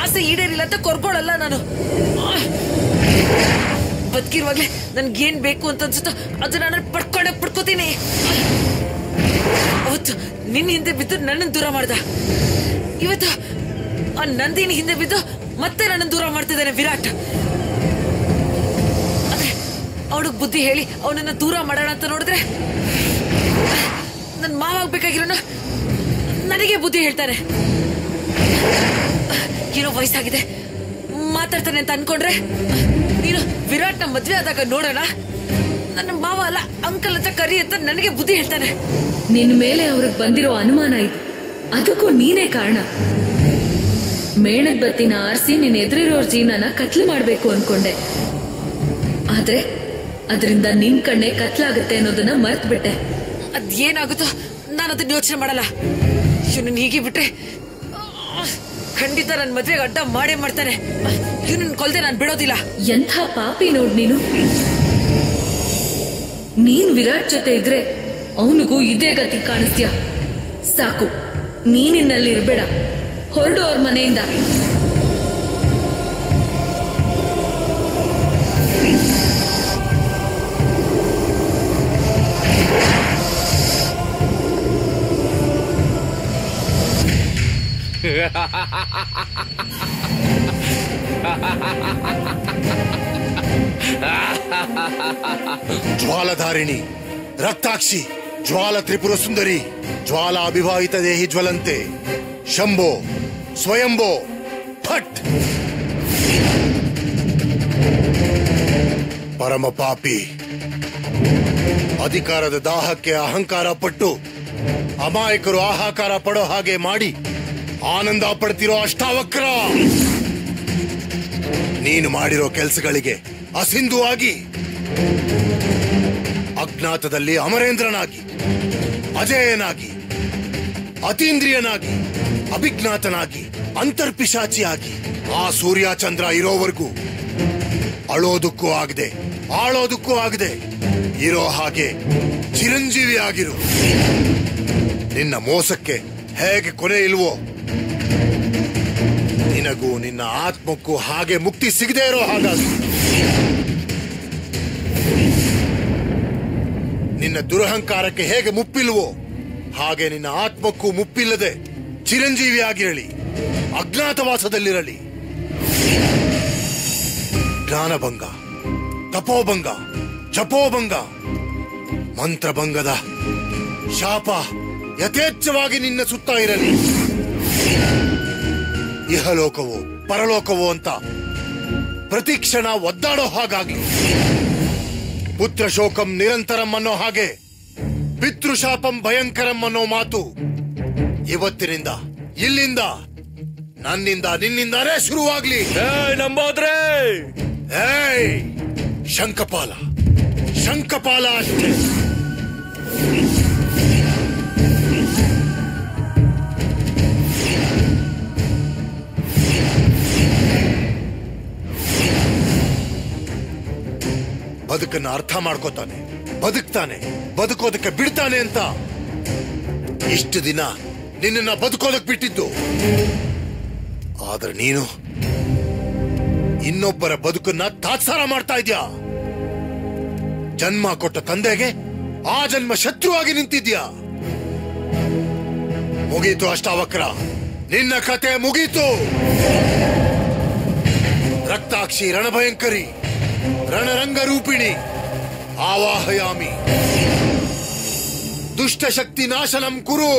ಆಸೆ ಈಡೇರಿಲ್ಲ ಅಂತ ಕೊರ್ಕೊಳ್ಳಲ್ಲ ನಾನು ಬದುಕಿರುವಾಗ್ಲೇ ನನ್ಗೆ ಏನ್ ಬೇಕು ಅಂತ ಅನ್ಸುತ್ತೋ ಅದನ್ನ ನಾನು ಪಡ್ಕೊಂಡೆ ಪಡ್ಕೋತೀನಿ ಅವತ್ತು ನಿನ್ನ ಹಿಂದೆ ಬಿದ್ದು ನನ್ನನ್ನು ದೂರ ಮಾಡ್ದ ಇವತ್ತು ಆ ನಂದಿನಿ ಹಿಂದೆ ಬಿದ್ದು ಮತ್ತೆ ನನ್ನನ್ನು ದೂರ ಮಾಡ್ತಿದ್ದಾನೆ ವಿರಾಟ್ ಆದ್ರೆ ಅವನಿಗೆ ಬುದ್ಧಿ ಹೇಳಿ ಅವನನ್ನ ದೂರ ಮಾಡೋಣ ಅಂತ ನೋಡಿದ್ರೆ ನನ್ ಮಾವಾಗ್ಬೇಕಾಗಿರೋನ ನನಗೆ ಬುದ್ಧಿ ಹೇಳ್ತಾನೆ ಏನೋ ವಯಸ್ಸಾಗಿದೆ ಮಾತಾಡ್ತಾನೆ ಅಂತ ಅನ್ಕೊಂಡ್ರೆ ನೀನು ವಿರಾಟ್ನ ಮದ್ವೆ ಆದಾಗ ನೋಡೋಣ ನನ್ನ ಮಾವ ಅಲ್ಲ ಅಂಕಲ್ ಅಂತ ಕರಿ ಅಂತ ನನಗೆ ಬುದ್ಧಿ ಹೇಳ್ತಾನೆ ನಿನ್ ಮೇಲೆ ಅವ್ರಿಗೆ ಬಂದಿರೋ ಅನುಮಾನ ಇದು ಅದಕ್ಕೂ ನೀನೇ ಕಾರಣ ಮೇಣದ ಬತ್ತಿನ ಆರಿಸಿ ನಿನ್ ಎದುರಿರೋರ್ ಜೀವನನ ಕತ್ಲು ಮಾಡ್ಬೇಕು ಅನ್ಕೊಂಡೆ ಆದ್ರೆ ಅದರಿಂದ ನಿನ್ ಕಣ್ಣೆ ಕತ್ಲಾಗುತ್ತೆ ಅನ್ನೋದನ್ನ ಮರ್ತ್ ಬಿಟ್ಟೆ ಅದ್ ಏನಾಗುತ್ತೋ ನಾನು ಅದನ್ನ ಯೋಚನೆ ಮಾಡಲ್ಲ ಇವನನ್ನ ಹೀಗೆ ಬಿಟ್ರೆ ಆ, ಖಂಡಿತ ನನ್ನ ಮದ್ವೆಗೆ ಅಡ್ಡ ಮಾಡೇ ಮಾಡ್ತಾನೆ ಇವನನ್ನ ಕೊಲ್ದೆ ನಾನು ಬಿಡೋದಿಲ್ಲ ಎಂಥ ಪಾಪಿ ನೋಡ್ ನೀನು ನೀನ್ ವಿರಾಟ್ ಜೊತೆ ಇದ್ರೆ ಅವನಿಗೂ ಇದೇ ಗತಿ ಕಾಣಿಸ್ತ್ಯಾ ಸಾಕು ನೀನಿನ್ನಲ್ಲಿ ಇರ್ಬೇಡ ಹೊರಡು ಅವ್ರ ಮನೆಯಿಂದ ಜ್ವಾಲಧಾರಿಣಿ ರಕ್ತಾಕ್ಷಿ ಜ್ವಾಲ ತ್ರಿಪುರ ಸುಂದರಿ ಜ್ವಾಲ ಅವಿವಾಹಿತ ದೇಹಿ ಜ್ವಲಂತೆ ಶಂಭೋ ಸ್ವಯಂಭೋ ಫಟ್ ಪರಮ ಪಾಪಿ ಅಧಿಕಾರದ ದಾಹಕ್ಕೆ ಅಹಂಕಾರ ಪಟ್ಟು ಅಮಾಯಕರು ಆಹಾಕಾರ ಪಡೋ ಹಾಗೆ ಮಾಡಿ ಆನಂದ ಪಡ್ತಿರೋ ಅಷ್ಟಾವಕ್ರ ನೀನು ಮಾಡಿರೋ ಕೆಲಸಗಳಿಗೆ ಅಸಿಂಧುವಾಗಿ ಅಜ್ಞಾತದಲ್ಲಿ ಅಮರೇಂದ್ರನಾಗಿ ಅಜಯನಾಗಿ ಅತೀಂದ್ರಿಯನಾಗಿ ಅಭಿಜ್ಞಾತನಾಗಿ ಅಂತರ್ಪಿಶಾಚಿಯಾಗಿ ಆ ಸೂರ್ಯ ಚಂದ್ರ ಇರೋವರೆಗೂ ಅಳೋದಕ್ಕೂ ಆಗದೆ ಆಳೋದಕ್ಕೂ ಆಗದೆ ಇರೋ ಹಾಗೆ ಚಿರಂಜೀವಿ ಆಗಿರು ನಿನ್ನ ಮೋಸಕ್ಕೆ ಹೇಗೆ ಕೊನೆ ಇಲ್ವೋ ನಿನಗೂ ನಿನ್ನ ಆತ್ಮಕ್ಕೂ ಹಾಗೆ ಮುಕ್ತಿ ಸಿಗದೆ ಇರೋ ಹಾಗಾಗಿ ನಿನ್ನ ದುರಹಂಕಾರಕ್ಕೆ ಹೇಗೆ ಮುಪ್ಪಿಲ್ವೋ ಹಾಗೆ ನಿನ್ನ ಆತ್ಮಕ್ಕೂ ಮುಪ್ಪಿಲ್ಲದೆ ಚಿರಂಜೀವಿಯಾಗಿರಲಿ ಅಜ್ಞಾತವಾಸದಲ್ಲಿರಲಿ ಜ್ಞಾನಭಂಗ ತಪೋಭಂಗ ಜಪೋಭಂಗ ಮಂತ್ರಭಂಗದ ಶಾಪ ಯಥೇಚ್ಛವಾಗಿ ನಿನ್ನ ಸುತ್ತ ಇರಲಿ ಇಹಲೋಕವೋ ಪರಲೋಕವೋ ಅಂತ ಪ್ರತಿಕ್ಷಣ ಒದ್ದಾಡೋ ಹಾಗಾಗ್ಲಿ ಪುತ್ರ ಶೋಕಂ ನಿರಂತರಂ ಅನ್ನೋ ಹಾಗೆ ಪಿತೃಶಾಪಂ ಭಯಂಕರಂ ಅನ್ನೋ ಮಾತು ಇವತ್ತಿನಿಂದ ಇಲ್ಲಿಂದ ನನ್ನಿಂದ ನಿನ್ನಿಂದಾನೇ ಶುರುವಾಗ್ಲಿ ನಂಬೋದ್ರೆ ಏಯ್ ಶಂಕಪಾಲ ಶಂಕಪಾಲ ಅಷ್ಟೇ ಬದುಕನ್ನ ಅರ್ಥ ಮಾಡ್ಕೋತಾನೆ ಬದುಕ್ತಾನೆ ಬದುಕೋದಕ್ಕೆ ಬಿಡ್ತಾನೆ ಅಂತ ಇಷ್ಟು ದಿನ ನಿನ್ನನ್ನ ಬದುಕೋದಕ್ ಬಿಟ್ಟಿದ್ದು ಆದ್ರೆ ನೀನು ಇನ್ನೊಬ್ಬರ ಬದುಕನ್ನ ತಾತ್ಸಾರ ಮಾಡ್ತಾ ಇದ್ಯಾ ಜನ್ಮ ಕೊಟ್ಟ ತಂದೆಗೆ ಆ ಜನ್ಮ ಶತ್ರುವಾಗಿ ನಿಂತಿದ್ಯಾ ಮುಗೀತು ಅಷ್ಟಾವಕ್ರ ನಿನ್ನ ಕತೆ ಮುಗೀತು ರಕ್ತಾಕ್ಷಿ ರಣಭಯಂಕರಿ ರಣರಂಗರೂಪಿಣಿ ಆವಾಹಯಾಮಿ ದುಷ್ಟಶಕ್ತಿ ನಾಶನಂ ಕುರು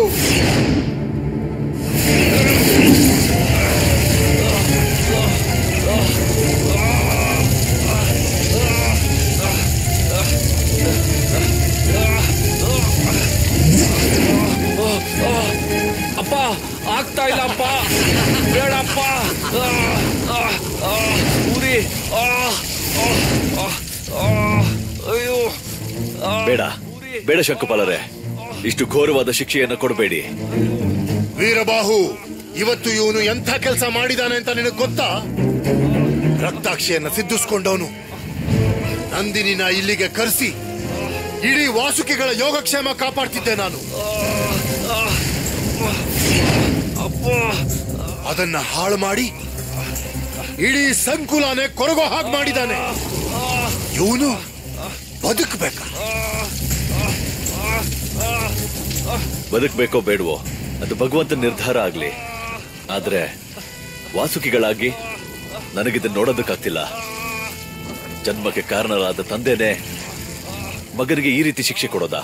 ಅಪ್ಪ ಆಗ್ತಾ ಇಲ್ಲ ಅಪ್ಪ ಬೇಡಪ್ಪ ಆ, ಆ, ಆ, ಉರಿ ಆ, ಆ, ಆ, ಆ, ಅಯ್ಯೋ ಆ, ಬೇಡ ಬೇಡ ಶಂಕಪಾಲರೇ ಇಷ್ಟು ಘೋರವಾದ ಶಿಕ್ಷೆಯನ್ನು ಕೊಡಬೇಡಿ ವೀರಬಾಹು ಇವತ್ತು ಇವನು ಎಂಥ ಕೆಲಸ ಮಾಡಿದಾನೆ ಅಂತ ನಿನಗೆ ಗೊತ್ತಾ ರಕ್ತಾಕ್ಷಿಯನ್ನ ಸಿದ್ಧಿಸ್ಕೊಂಡವನು ನಂದಿನಿನ ಇಲ್ಲಿಗೆ ಕರೆಸಿ ಇಡೀ ವಾಸುಕಿಗಳ ಯೋಗಕ್ಷೇಮ ಕಾಪಾಡ್ತಿದ್ದೆ ನಾನು ಅಪ್ಪ ಅದನ್ನ ಹಾಳು ಮಾಡಿ ಇಡೀ ಸಂಕುಲನೇ ಕೊರಗೋ ಹಾಗೆ ಮಾಡಿದಾನೆ ಇವನು ಬದುಕಬೇಕ ಬದುಕ್ಬೇಕೋ ಬೇಡವೋ ಅದು ಭಗವಂತನ ನಿರ್ಧಾರ ಆಗ್ಲಿ ಆದ್ರೆ ವಾಸುಕಿಗಳಾಗಿ ನನಗಿದನ್ನ ನೋಡೋದಕ್ಕಾಗ್ತಿಲ್ಲ ಜನ್ಮಕ್ಕೆ ಕಾರಣರಾದ ತಂದೆನೆ ಮಗನಿಗೆ ಈ ರೀತಿ ಶಿಕ್ಷೆ ಕೊಡೋದಾ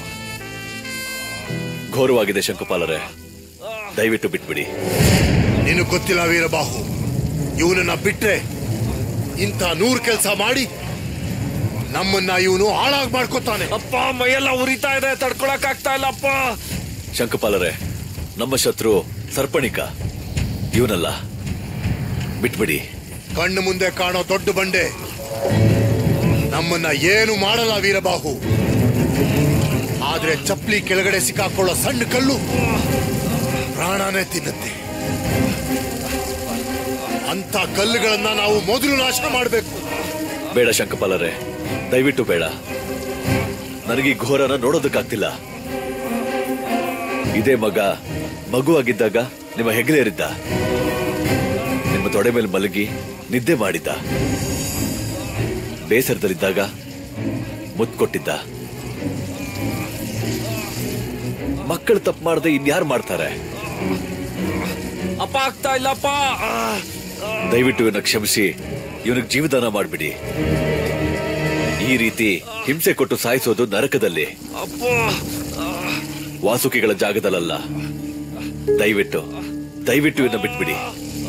ಘೋರವಾಗಿದೆ ಶಂಕುಪಾಲರೇ ದಯವಿಟ್ಟು ಬಿಟ್ಬಿಡಿ ನಿನಗ್ ಗೊತ್ತಿಲ್ಲ ವೀರಬಾಹು ಇವನನ್ನ ಬಿಟ್ರೆ ಇಂಥ ನೂರ್ ಕೆಲಸ ಮಾಡಿ ನಮ್ಮನ್ನ ಇವನು ಹಾಳಾಗ್ ಮಾಡ್ಕೊತಾನೆ ಅಪ್ಪ ಮೈಯೆಲ್ಲ ಉರಿತಾ ಇದೆ ತಡ್ಕೊಳಕ್ ಆಗ್ತಾ ಇಲ್ಲ ಅಪ್ಪ ಶಂಕುಪಾಲರೇ ನಮ್ಮ ಶತ್ರು ಸರ್ಪಣಿಕ ಇವನಲ್ಲ ಬಿಟ್ಬಿಡಿ ಕಣ್ಣು ಮುಂದೆ ಕಾಣೋ ದೊಡ್ಡ ಬಂಡೆ ನಮ್ಮನ್ನ ಏನು ಮಾಡಲ್ಲ ವೀರಬಾಹು ಆದ್ರೆ ಚಪ್ಲಿ ಕೆಳಗಡೆ ಸಿಕ್ಕಾಕೊಳ್ಳೋ ಸಣ್ಣ ಕಲ್ಲು ಪ್ರಾಣನೇ ತಿನ್ನುತ್ತೆ ಅಂತ ಕಲ್ಲುಗಳನ್ನ ನಾವು ಮೊದಲು ನಾಶ ಮಾಡಬೇಕು ಬೇಡ ಶಂಕಪಾಲರೇ ದಯವಿಟ್ಟು ಬೇಡ ನನಗೆ ಈ ಘೋರನ ನೋಡೋದಕ್ಕಾಗ್ತಿಲ್ಲ ಇದೇ ಮಗ ಮಗುವಾಗಿದ್ದಾಗ ನಿಮ್ಮ ಹೆಗಲೇರಿದ್ದ ನಿಮ್ಮ ತೊಡೆ ಮೇಲೆ ಮಲಗಿ ನಿದ್ದೆ ಮಾಡಿದ್ದ ಬೇಸರದಲ್ಲಿದ್ದಾಗ ಮುತ್ತು ಕೊಟ್ಟಿದ್ದ ಮಕ್ಕಳು ತಪ್ಪು ಮಾಡದೆ ಇನ್ಯಾರು ಮಾಡ್ತಾರೆ ಅಪ್ಪ ಆಗ್ತಾ ಇಲ್ಲಪ್ಪ ಆ, ಆ. ದಯವಿಟ್ಟು ಇವನ್ನ ಕ್ಷಮಿಸಿ ಇವನಿಗೆ ಜೀವದಾನ ಮಾಡಿಬಿಡಿ ಈ ರೀತಿ ಹಿಂಸೆ ಕೊಟ್ಟು ಸಾಯಿಸೋದು ನರಕದಲ್ಲಿ ಅಪ್ಪ ವಾಸುಕಿಗಳ ಜಾಗದಲ್ಲ ದಯವಿಟ್ಟು ದಯವಿಟ್ಟು ಇವನ್ನ ಬಿಟ್ಬಿಡಿ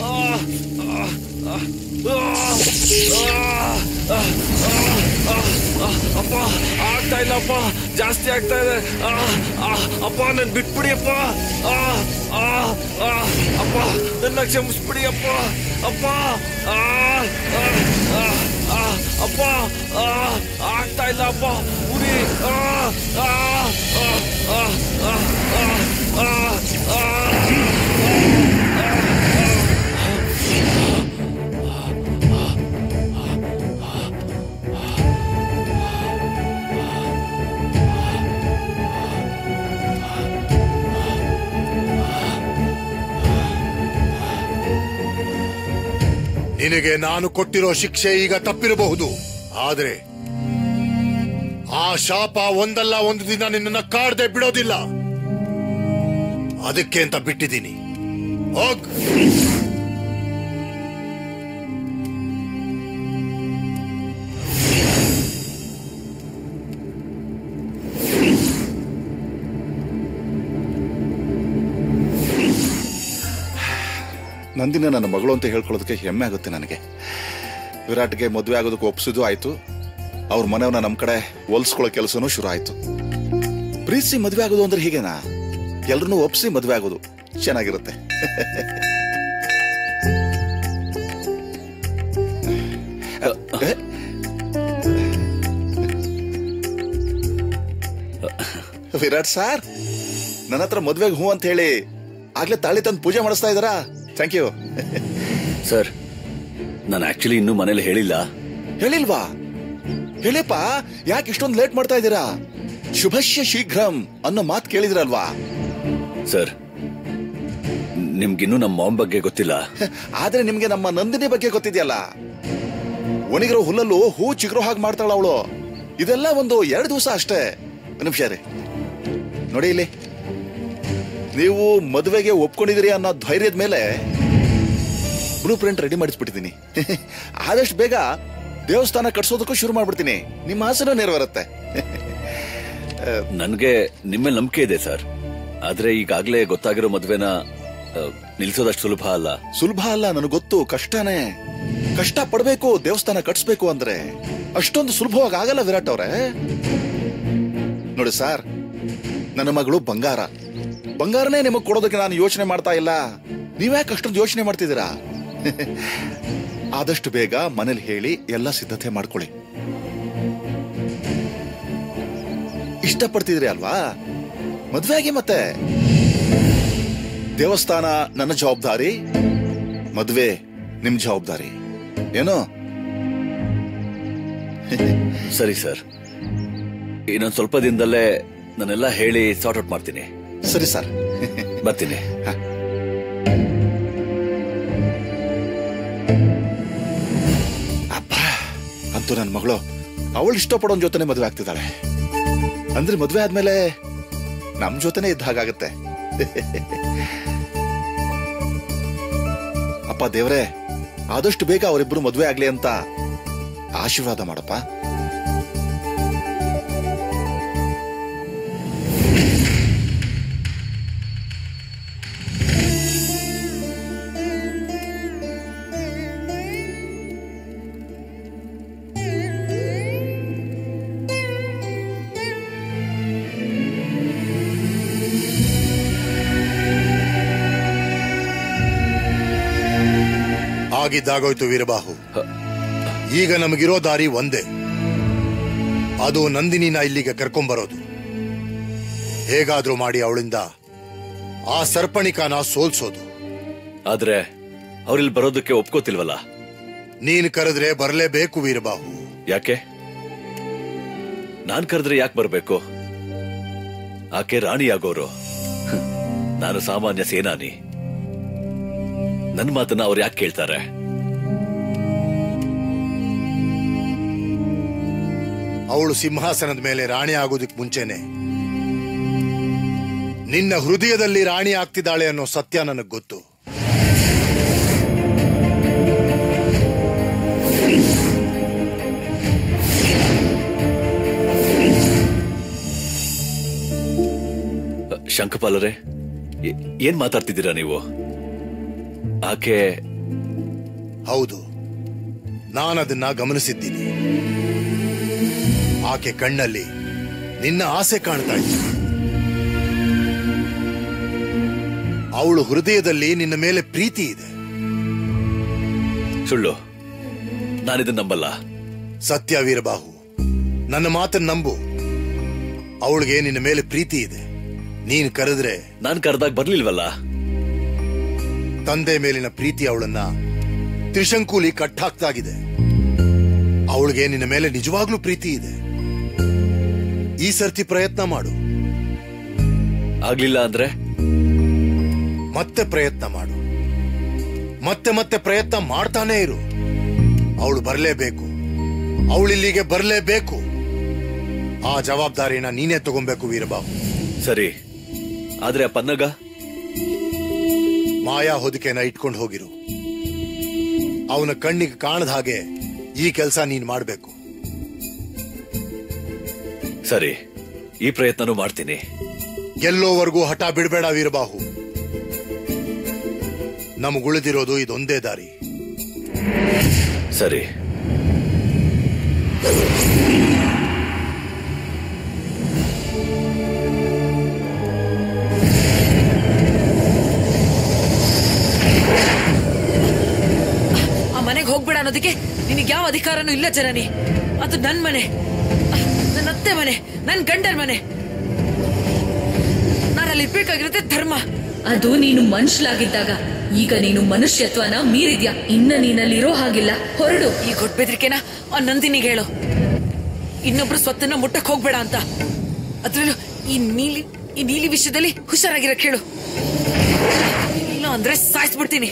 ಅಪ್ಪ ಆಗ್ತಾ ಇಲ್ಲಪ್ಪ ಜಾಸ್ತಿ ಆಗ್ತಾ ಇದೆ ಆ, ಆ, ಅಪ್ಪ ನನ್ ಬಿಟ್ಬಿಡಿ ಅಪ್ಪ ಆ, ಆ, ಆ, ಅಪ್ಪ ನನ್ನ ಕ್ಷಮಿಸ್ಬಿಡಿ ಅಪ್ಪ ಅಪ್ಪ ಆ, ಆ, ಆ, ಆ, ಅಪ್ಪ ಆ, ಆಗ್ತಾ ಇಲ್ಲ ಅಪ್ಪ ಉರಿ ಆ, ಆ, ಆ, ಆ, ಆ, ಆ, ಆ, ಆ. ನಿನಗೆ ನಾನು ಕೊಟ್ಟಿರೋ ಶಿಕ್ಷೆ ಈಗ ತಪ್ಪಿರಬಹುದು ಆದ್ರೆ ಆ ಶಾಪ ಒಂದಲ್ಲ ಒಂದು ದಿನ ನಿನ್ನನ್ನ ಕಾಡದೆ ಬಿಡೋದಿಲ್ಲ ಅದಕ್ಕೆ ಅಂತ ಬಿಟ್ಟಿದ್ದೀನಿ ಹೋಗ್ ನಂದಿನ ನನ್ನ ಮಗಳು ಅಂತ ಹೇಳ್ಕೊಳ್ಳೋದಕ್ಕೆ ಹೆಮ್ಮೆ ಆಗುತ್ತೆ ನನಗೆ ವಿರಾಟ್ಗೆ ಮದುವೆ ಆಗೋದಕ್ಕೆ ಒಪ್ಸಿದ್ದು ಆಯ್ತು ಅವ್ರ ಮನೆಯವ್ನ ನಮ್ಮ ಕಡೆ ಹೊಲ್ಸ್ಕೊಳ್ಳೋ ಕೆಲಸನೂ ಶುರು ಆಯ್ತು ಪ್ರೀತಿಸಿ ಮದುವೆ ಆಗೋದು ಅಂದ್ರೆ ಹೀಗೇನಾ ಎಲ್ರನ್ನೂ ಒಪ್ಸಿ ಮದುವೆ ಆಗೋದು ಚೆನ್ನಾಗಿರುತ್ತೆ ಏ? ವಿರಾಟ್ ಸಾರ್ ನನ್ನ ಹತ್ರ ಮದ್ವೆಗೆ ಹೂ ಅಂತ ಹೇಳಿ ಆಗ್ಲೇ ತಾಳಿ ತಂದು ಪೂಜೆ ಮಾಡಿಸ್ತಾ ಇದ್ದಾರಾ ಥ್ಯಾಂಕ್ ಯು ಸರ್ ನಾನು ಆಕ್ಚುಲಿ ಇನ್ನೂ ಮನೇಲಿ ಹೇಳಿಲ್ಲ ಹೇಳಿಲ್ವಾ ಹೇಳಿಪ್ಪ ಯಾಕೆ ಇಷ್ಟೊಂದು ಲೇಟ್ ಮಾಡ್ತಾ ಇದ್ದೀರಾ ಶುಭಶ್ಯ ಶೀಘ್ರಂ ಅನ್ನೋ ಮಾತು ಕೇಳಿದ್ರಲ್ವಾ ಸರ್ ನಿಮ್ಗಿನ್ನೂ ನಮ್ಮ ಮಾಮ್ ಬಗ್ಗೆ ಗೊತ್ತಿಲ್ಲ ಆದ್ರೆ ನಿಮ್ಗೆ ನಮ್ಮ ನಂದಿನಿ ಬಗ್ಗೆ ಗೊತ್ತಿದೆಯಲ್ಲ ಒಣಗಿರೋ ಹುಲ್ಲಲ್ಲೂ ಹೂ ಚಿಗುರೋ ಹಾಗೆ ಮಾಡ್ತಾಳ ಅವಳು ಇದೆಲ್ಲ ಒಂದು ಎರಡು ದಿವಸ ಅಷ್ಟೇ ಒಂದ್ ನಿಮಿಷ ರೀ ನೋಡಿ ಇಲ್ಲಿ ನೀವು ಮದುವೆಗೆ ಒಪ್ಕೊಂಡಿದ್ದೀರಿ ಅನ್ನೋ ಧೈರ್ಯದ ಮೇಲೆ ಬ್ಲೂ ಪ್ರಿಂಟ್ ರೆಡಿ ಮಾಡಿಸ್ಬಿಟ್ಟಿದ್ದೀನಿ ಆದಷ್ಟು ಬೇಗ ದೇವಸ್ಥಾನ ಕಟ್ಸೋದಕ್ಕೂ ಶುರು ಮಾಡ್ಬಿಡ್ತೀನಿ ನಿಮ್ಮ ಆಸೆನೂ ನೆರವೇರುತ್ತೆ ನನ್ಗೆ ನಿಮ್ಮ ನಂಬಿಕೆ ಇದೆ ಸರ್ ಆದ್ರೆ ಈಗಾಗ್ಲೇ ಗೊತ್ತಾಗಿರೋ ಮದ್ವೆನ ಆ, ನಿಲ್ಸೋದಷ್ಟು ಸುಲಭ ಅಲ್ಲ ಸುಲಭ ಅಲ್ಲ ನನಗೆ ಗೊತ್ತು ಕಷ್ಟನೇ ಕಷ್ಟ ಪಡ್ಬೇಕು ದೇವಸ್ಥಾನ ಕಟ್ಸ್ಬೇಕು ಅಂದ್ರೆ ಅಷ್ಟೊಂದು ಸುಲಭವಾಗಿ ಆಗಲ್ಲ ವಿರಾಟ್ ಅವ್ರೆ ನೋಡಿ ಸರ್ ನನ್ನ ಮಗಳು ಬಂಗಾರ ಬಂಗಾರನೇ ನಿಮಗ್ ಕೊಡೋದಕ್ಕೆ ನಾನು ಯೋಚನೆ ಮಾಡ್ತಾ ಇಲ್ಲ ನೀವ್ಯಾಕೆ ಅಷ್ಟೊಂದು ಯೋಚನೆ ಮಾಡ್ತಿದ್ದೀರಾ ಆದಷ್ಟು ಬೇಗ ಮನೇಲಿ ಹೇಳಿ ಎಲ್ಲ ಸಿದ್ಧತೆ ಮಾಡ್ಕೊಳ್ಳಿ ಇಷ್ಟಪಡ್ತಿದ್ರಿ ಅಲ್ವಾ ಮದ್ವೆ ಆಗಿ ಮತ್ತೆ ದೇವಸ್ಥಾನ ನನ್ನ ಜವಾಬ್ದಾರಿ ಮದ್ವೆ ನಿಮ್ ಜವಾಬ್ದಾರಿ ಏನೋ ಸರಿ ಸರ್ ಇನ್ನೊಂದ್ ಸ್ವಲ್ಪ ದಿನದಲ್ಲೇ ನಾನೆಲ್ಲ ಹೇಳಿ ಸಾರ್ಟ್ ಔಟ್ ಮಾಡ್ತೀನಿ ಸರಿ ಸರ್ ಬರ್ತೀನಿ ಅಂತೂ ನನ್ನ ಮಗಳು ಅವಳು ಇಷ್ಟಪಡೋನ್ ಜೊತೆನೆ ಮದುವೆ ಆಗ್ತಿದ್ದಾಳೆ ಅಂದ್ರೆ ಮದುವೆ ಆದ್ಮೇಲೆ ನಮ್ ಜೊತೆನೆ ಇದ್ದ ಹಾಗಾಗತ್ತೆ ಅಪ್ಪ ದೇವ್ರೆ ಆದಷ್ಟು ಬೇಗ ಅವರಿಬ್ರು ಮದುವೆ ಆಗ್ಲಿ ಅಂತ ಆಶೀರ್ವಾದ ಮಾಡಪ್ಪ ಆಗಿದ್ದಾಗೋಯ್ತು ವೀರಬಾಹು ಈಗ ನಮಗಿರೋ ದಾರಿ ಒಂದೇ ಅದು ನಂದಿನಿನ ಇಲ್ಲಿಗೆ ಕರ್ಕೊಂಬರೋದು ಹೇಗಾದ್ರೂ ಮಾಡಿ ಅವಳಿಂದ ಆ ಸರ್ಪಣಿಕಾನ ಸೋಲ್ಸೋದು ಆದ್ರೆ ಅವ್ರಿಲ್ ಬರೋದಕ್ಕೆ ಒಪ್ಕೋತಿಲ್ವಲ್ಲ ನೀನ್ ಕರೆದ್ರೆ ಬರಲೇಬೇಕು ವೀರಬಾಹು ಯಾಕೆ ನಾನ್ ಕರೆದ್ರೆ ಯಾಕೆ ಬರ್ಬೇಕು ಆಕೆ ರಾಣಿಯಾಗೋರು ಹ್ಮ್. ನಾನು ಸಾಮಾನ್ಯ ಸೇನಾನಿ ನನ್ ಮಾತನ್ನ ಅವ್ರು ಯಾಕೆ ಕೇಳ್ತಾರೆ ಅವಳು ಸಿಂಹಾಸನದ ಮೇಲೆ ರಾಣಿ ಆಗೋದಕ್ಕೆ ಮುಂಚೆನೆ ನಿನ್ನ ಹೃದಯದಲ್ಲಿ ರಾಣಿ ಆಗ್ತಿದ್ದಾಳೆ ಅನ್ನೋ ಸತ್ಯ ನನಗ್ ಗೊತ್ತು ಶಂಕಪಾಲರೇ ಏ- ಏನ್ ಮಾತಾಡ್ತಿದ್ದೀರಾ ನೀವು ಆಕೆ ಹೌದು ನಾನದನ್ನ ಗಮನಿಸಿದ್ದೀನಿ ಆಕೆ ಕಣ್ಣಲ್ಲಿ ನಿನ್ನ ಆಸೆ ಕಾಣ್ತಾ ಇತ್ತು ಅವಳು ಹೃದಯದಲ್ಲಿ ನಿನ್ನ ಮೇಲೆ ಪ್ರೀತಿ ಇದೆ ಸುಳ್ಳು ನಾನಿದನ್ನ ನಂಬಲ್ಲ ಸತ್ಯ ವೀರಬಾಹು ನನ್ನ ಮಾತನ್ನ ನಂಬು ಅವಳಿಗೆ ನಿನ್ನ ಮೇಲೆ ಪ್ರೀತಿ ಇದೆ ನೀನ್ ಕರೆದ್ರೆ ನಾನ್ ಕರೆದಾಗ ಬರ್ಲಿಲ್ವಲ್ಲ ತಂದೆ ಮೇಲಿನ ಪ್ರೀತಿ ಅವಳನ್ನ ತ್ರಿಶಂಕುಲಿ ಕಟ್ಟಾಕ್ತಾಗಿದೆ ಅವಳಿಗೆ ನಿನ್ನ ಮೇಲೆ ನಿಜವಾಗ್ಲೂ ಪ್ರೀತಿ ಇದೆ ಈ ಸರ್ತಿ ಪ್ರಯತ್ನ ಮಾಡು ಆಗ್ಲಿಲ್ಲ ಅಂದ್ರೆ ಮತ್ತೆ ಪ್ರಯತ್ನ ಮಾಡು ಮತ್ತೆ ಮತ್ತೆ ಪ್ರಯತ್ನ ಮಾಡ್ತಾನೇ ಇರು ಅವಳು ಬರಲೇಬೇಕು ಅವಳಿಲ್ಲಿಗೆ ಬರಲೇಬೇಕು ಆ ಜವಾಬ್ದಾರಿನ ನೀನೇ ತಗೊಬೇಕು ವೀರಬಾಬು ಸರಿ ಆದ್ರೆ ಆ ಪನ್ನಗ ಮಾಯಾ ಹೊದಿಕೆನ ಇಟ್ಕೊಂಡು ಹೋಗಿರು ಅವನ ಕಣ್ಣಿಗೆ ಕಾಣದ ಹಾಗೆ ಈ ಕೆಲಸ ನೀನ್ ಮಾಡ್ಬೇಕು ಸರಿ ಈ ಪ್ರಯತ್ನನೂ ಮಾಡ್ತೀನಿ ಗೆಲ್ಲೋವರೆಗೂ ಹಠ ಬಿಡಬೇಡ ವೀರಬಾಹು ನಮಗುಳಿದಿರೋದು ಇದೊಂದೇ ದಾರಿ ಸರಿ ಆ ಮನೆಗೆ ಹೋಗ್ಬೇಡ ಅನ್ನೋದಕ್ಕೆ ನಿನಗೆ ಯಾವ ಅಧಿಕಾರನೂ ಇಲ್ಲ ಜನನಿ ಅದು ನನ್ ಮನೆ ನನ್ನ ಅತ್ತೆ ಮನೆ ನನ್ ಗಂಡನ ಮನೆ ನಾನು ಅಲ್ಲಿ ಇರ್ಬೇಕಾಗಿರುತ್ತೆ ಧರ್ಮ ಅದು ನೀನು ಮನುಷ್ಯಲಾಗಿದ್ದಾಗ ಈಗ ನೀನು ಮನುಷ್ಯತ್ವನ ಮೀರಿದ್ಯಾ ಇನ್ನ ನೀನಲ್ಲಿರೋ ಹಾಗಿಲ್ಲ ಹೊರಡು ಈ ಗೊಡ್ಡ ಬೆದರಿಕೆನ ಆ ನಂದಿನಿಗೆ ಹೇಳು ಇನ್ನೊಬ್ರು ಸ್ವತ್ತನ್ನ ಮುಟ್ಟಕ್ ಹೋಗ್ಬೇಡ ಅಂತ ಅದ್ರಲ್ಲೂ ಈ ನೀಲಿ ಈ ನೀಲಿ ವಿಷಯದಲ್ಲಿ ಹುಷಾರಾಗಿರಕ್ ಹೇಳು ಇಲ್ಲ ಅಂದ್ರೆ ಸಾಯಿಸ್ಬಿಡ್ತೀನಿ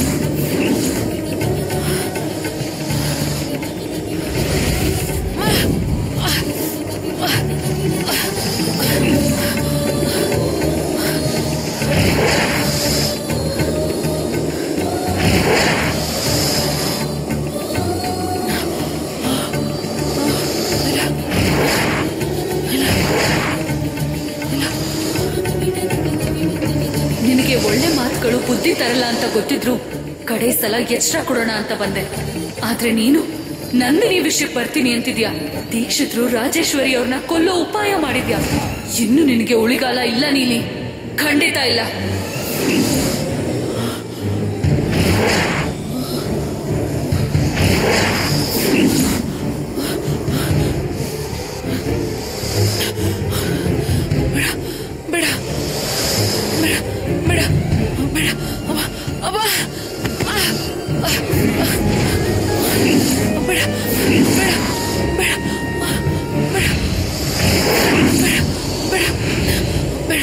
ನಿನಗೆ ಒಳ್ಳೆ ಮಾತುಗಳು ಬುದ್ಧಿ ತರಲ್ಲ ಅಂತ ಗೊತ್ತಿದ್ರು ಕಡೆ ಸಲ ಎಕ್ಸ್ಟ್ರಾ ಕೊಡೋಣ ಅಂತ ಬಂದೆ ಆದ್ರೆ ನೀನು ನಂದಿನಿ ವಿಷಯಕ್ಕೆ ಬರ್ತೀನಿ ಅಂತಿದ್ಯಾ ದೀಕ್ಷಿತರು ರಾಜೇಶ್ವರಿ ಅವ್ರನ್ನ ಕೊಲ್ಲೋ ಉಪಾಯ ಮಾಡಿದ್ಯಾ ಇನ್ನು ನಿನಗೆ ಉಳಿಗಾಲ ಇಲ್ಲ ನೀಲಿ ಖಂಡಿತ ಇಲ್ಲ ಬೇಡ ಬೇಡ ಬೇಡ ಬೇಡ ಬೇಡ ಅವ ಅವ ಆ, ಆ, ಆ. ಬೇಡ ಬೇಡ ಬೇಡ ಆ, ಬೇಡ ಬೇಡ ಬೇಡ ಬೇಡ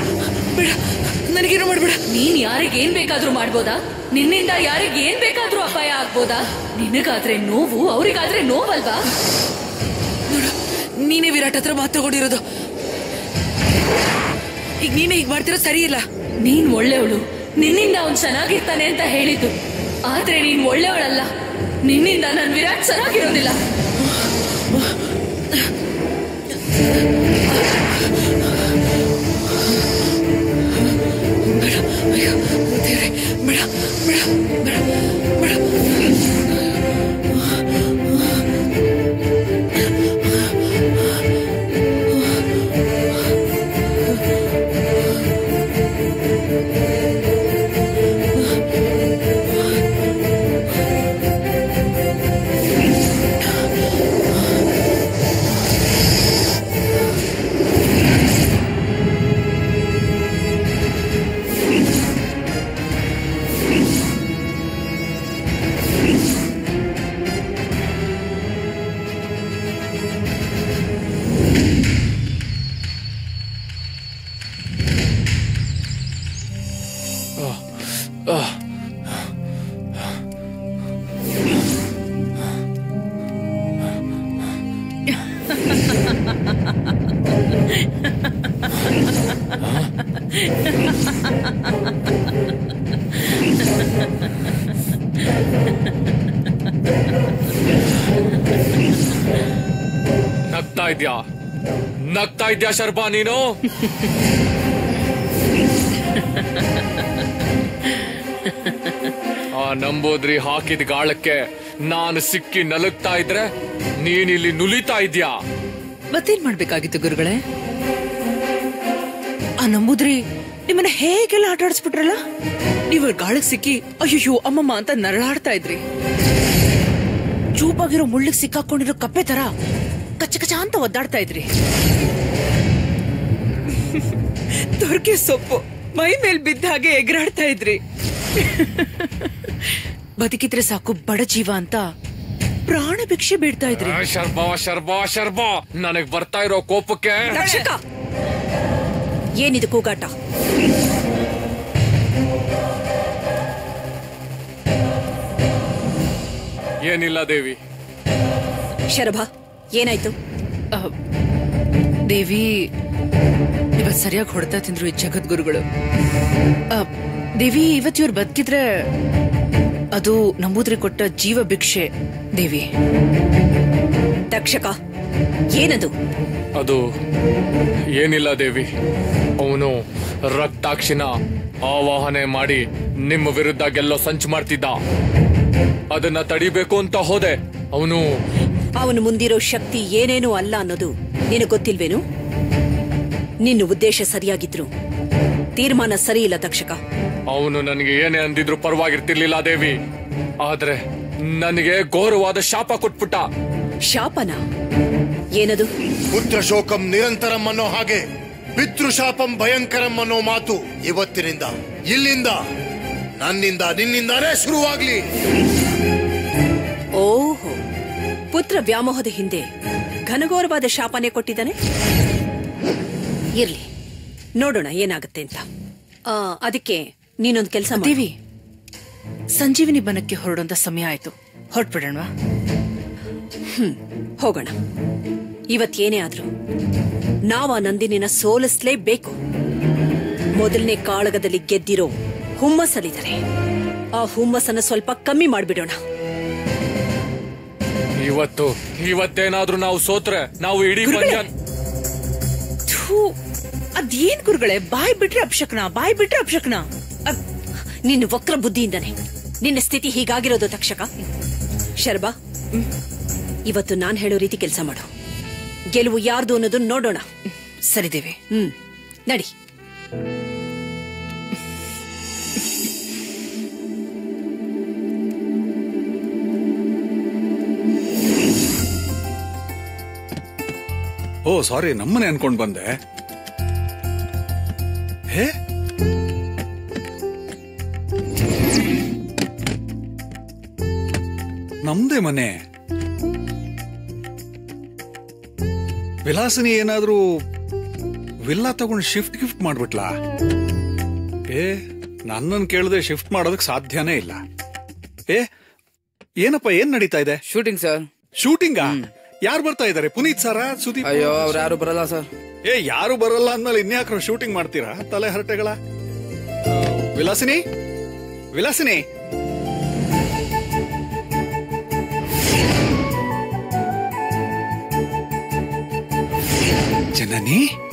ಬೇಡ ನನಗೇನು ಮಾಡಬೇಡ ನೀನ್ ಯಾರಿಗ್ ಏನ್ ಬೇಕಾದ್ರೂ ಮಾಡ್ಬೋದಾ ನಿನ್ನಿಂದ ಯಾರಿಗ್ ಏನ್ ಬೇಕಾದ್ರೂ ಅಪಾಯ ಆಗ್ಬೋದಾ ನಿನಗಾದ್ರೆ ನೋವು ಅವ್ರಿಗಾದ್ರೆ ನೋವಲ್ವಾ ನೋಡು ನೀನೇ ವಿರಾಟ್ ಹತ್ರ ಮಾತು ತಗೊಂಡಿರೋದು ಈಗ ನೀನೇ ಈಗ ಮಾಡ್ತಿರೋ ಸರಿ ಇಲ್ಲ ನೀನ್ ಒಳ್ಳೆಯವಳು ನಿನ್ನಿಂದ ಅವ್ನ್ ಚೆನ್ನಾಗಿರ್ತಾನೆ ಅಂತ ಹೇಳಿದ್ದು ಆದ್ರೆ ನೀನ್ ಒಳ್ಳೆಯವಳಲ್ಲ ನಿನ್ನಿಂದ ನನ್ ವಿರಾಟ್ ಚೆನ್ನಾಗಿರೋದಿಲ್ಲ ಅಯ್ಯೋ ದೇವ್ರೇ, ಬೇಡ ಬೇಡ ಬೇಡ ಬೇಡ ನಗ್ತಾ ಇದ್ಯಾ ನಗ್ತಾ ಇದ್ಯಾ ಶರ್ಬಾ ನೀನು ಆ ನಂಬೋದ್ರಿ ಹಾಕಿದ ಗಾಳಕ್ಕೆ ನಾನು ಸಿಕ್ಕಿ ನಲುಗ್ತಾ ಇದ್ರೆ ನೀನಿಲ್ಲಿ ನುಲಿತಾ ಇದ್ಯಾ ಮತ್ತೇನ್ ಮಾಡ್ಬೇಕಾಗಿತ್ತು ಗುರುಗಳೇ ಆ ನಂಬುದ್ರಿ ನಿಮ್ಮನ್ನ ಹೇಗೆಲ್ಲ ಆಟ ಆಡಿಸ್ಬಿಟ್ರಲ್ಲ ನೀವು ಗಾಳಕ್ ಸಿಕ್ಕಿ ಅಯ್ಯೋ ಅಮ್ಮಮ್ಮ ಅಂತ ನರಳಾಡ್ತಾ ಇದ್ರಿ ಚೂಪಾಗಿರೋ ಮುಳ್ಳಿಗೆ ಸಿಕ್ಕಾಕೊಂಡಿರೋ ಕಪ್ಪೆ ತರ ಕಚ್ಚ ಕಚ್ಚ ಅಂತ ಒದ್ದಾಡ್ತಾ ಇದ್ರಿ ತೊರ್ಕೆ ಸೊಪ್ಪು ಮೈ ಮೇಲ್ ಬಿದ್ದ ಹಾಗೆ ಎಗರಾಡ್ತಾ ಇದ್ರಿ ಬದುಕಿದ್ರೆ ಸಾಕು ಬಡ ಜೀವ ಅಂತ ಪ್ರಾಣ ಭಿಕ್ಷೆ ಬೇಡ್ತಾ ಇದ್ರಿ ಆ, ಶರ್ಬಾ ಶರ್ಬಾ ಶರ್ಬಾ ನನಗ್ ಬರ್ತಾ ಇರೋ ಕೋಪಕ್ಕೆ ರಕ್ಷಕ ಏನಿದು ಕೂಗಾಟ ಏನಿಲ್ಲ ದೇವಿ ಶರಭ ಏನಾಯ್ತು ಅಹ್, ದೇವಿ ಇವತ್ ಸರಿಯಾಗಿ ಹೊಡೆತ ತಿಂದ್ರು ಈ ಜಗದ್ಗುರುಗಳು ಅಹ್, ದೇವಿ ಇವತ್ ಇವ್ರು ಬದುಕಿದ್ರೆ ಅದು ನಂಬೂದ್ರಿ ಕೊಟ್ಟ ಜೀವ ಭಿಕ್ಷೆ ದೇವಿ ತಕ್ಷಕ ಏನದು ಅದು ಏನಿಲ್ಲ ದೇವಿ ಅವನು ರಕ್ತಾಕ್ಷಿನ ಆವಾಹನೆ ಮಾಡಿ ನಿಮ್ಮ ವಿರುದ್ಧ ಗೆಲ್ಲೋ ಸಂಚು ಮಾಡ್ತಿದ್ದ ಅದನ್ನ ತಡಿಬೇಕು ಅಂತ ಹೋದೆ ಅವನು ಅವನು ಮುಂದಿರೋ ಶಕ್ತಿ ಏನೇನೂ ಅಲ್ಲ ಅನ್ನೋದು ನಿನಗೆ ಗೊತ್ತಿಲ್ವೇನು ನಿನ್ನ ಉದ್ದೇಶ ಸರಿಯಾಗಿದ್ರು ತೀರ್ಮಾನ ಸರಿ ಇಲ್ಲ ತಕ್ಷಕ ಅವನು ನನಗೆ ಏನೇ ಅಂದಿದ್ರು ಪರವಾಗಿರ್ತಿರ್ಲಿಲ್ಲ ದೇವಿ ಆದ್ರೆ ನನಗೆ ಘೋರವಾದ ಶಾಪ ಕೊಟ್ಬಿಟ್ಟ ಶಾಪನ ಏನದು ಪುತ್ರ ಶೋಕಂ ನಿರಂತರಂ ಅನ್ನೋ ಹಾಗೆ ಪಿತೃಶಾಪಂ ಭಯಂಕರಂ ಅನ್ನೋ ಮಾತು ಇವತ್ತಿನಿಂದ ಇಲ್ಲಿಂದ ನನ್ನಿಂದ ನಿನ್ನಿಂದಾನೇ ಶುರುವಾಗ್ಲಿ ಓಹೋ ಪುತ್ರ ವ್ಯಾಮೋಹದ ಹಿಂದೆ ಘನಘೋರವಾದ ಶಾಪನೆ ಕೊಟ್ಟಿದ್ದಾನೆ ಇರ್ಲಿ ನೋಡೋಣ ಏನಾಗುತ್ತೆ ಅಂತ ಆ, ಅದಕ್ಕೆ ನೀನೊಂದು ಕೆಲಸ ದೇವಿ ಸಂಜೀವಿನಿ ಬನಕ್ಕೆ ಹೊರಡುವಂತ ಸಮಯ ಆಯ್ತು ಹೊರಟ್ಬಿಡೋಣವಾ ಹೋಗೋಣ ಇವತ್ತೇನೇ ಆದ್ರೂ ನಾವು ಆ ನಂದಿನಿನ ಸೋಲಿಸ್ಲೇಬೇಕು ಮೊದಲನೇ ಕಾಳಗದಲ್ಲಿ ಗೆದ್ದಿರೋ ಹುಮ್ಮಸ್ಸಲ್ಲಿದ್ದಾರೆ ಆ ಹುಮ್ಮಸ್ಸನ್ನ ಸ್ವಲ್ಪ ಕಮ್ಮಿ ಮಾಡ್ಬಿಡೋಣ ಇವತ್ತು ಇವತ್ತೇನಾದ್ರೂ ನಾವು ಸೋತ್ರೆ ನಾವು ಇಡೀ ಗುರುಗಳೇ. ಪಂಜಾನ್ ಥೂ, ಅದೇನ್ ಗುರುಗಳೇ ಬಾಯ್ ಬಿಟ್ರೆ ಅಪ್ಶಕ್ನ ಬಾಯ್ ಬಿಟ್ರೆ ಅಪ್ಶಕ್ನ ಅದ್- ನಿನ್ನ ವಕ್ರ ಬುದ್ಧಿಯಿಂದನೇ ನಿನ್ನ ಸ್ಥಿತಿ ಹೀಗಾಗಿರೋದು ತಕ್ಷಕ ಶರ್ಬಾ ಇವತ್ತು ನಾನ್ ಹೇಳೋ ರೀತಿ ಕೆಲಸ ಮಾಡು ಗೆಲುವು ಯಾರ್ದು ಅನ್ನೋದನ್ನ ನೋಡೋಣ ಸರಿ ದೇವಿ ಹ್ಮ್ ನಡಿ ಓ ಸಾರಿ ನಮ್ಮನೆ ಅನ್ಕೊಂಡ್ ಬಂದೆ ಹೇ ನಮ್ದೇ ಮನೆ ವಿಲಾಸಿನಿ ಏನಾದ್ರೂ ವಿಲ್ಲಾ ತಗೊಂಡು ಶಿಫ್ಟ್ ಗಿಫ್ಟ್ ಮಾಡ್ಬಿಟ್ಲಾ ಏ ನನ್ನನ್ ಕೇಳದೆ ಶಿಫ್ಟ್ ಮಾಡೋದಕ್ ಸಾಧ್ಯನೇ ಇಲ್ಲ ಏ ಏನಪ್ಪ ಏನ್ ನಡೀತಾ ಇದೆ ಶೂಟಿಂಗ್ ಸರ್ ಶೂಟಿಂಗ ಯಾರು ಬರ್ತಾ ಇದಾರೆ ಪುನೀತ್ ಸರ ಸುದೀಪ್ ಅಯ್ಯೋ ಅವ್ರು ಯಾರು ಬರಲ್ಲ ಸರ್ ಏ ಯಾರು ಬರಲ್ಲ ಅಂದ್ಮೇಲೆ ಇನ್ಯಾಕ್ರೋ ಶೂಟಿಂಗ್ ಮಾಡ್ತೀರಾ ತಲೆ ಹರಟೆಗಳ ಆ, ವಿಲಾಸಿನಿ ವಿಲಾಸಿನಿ ಜನನಿ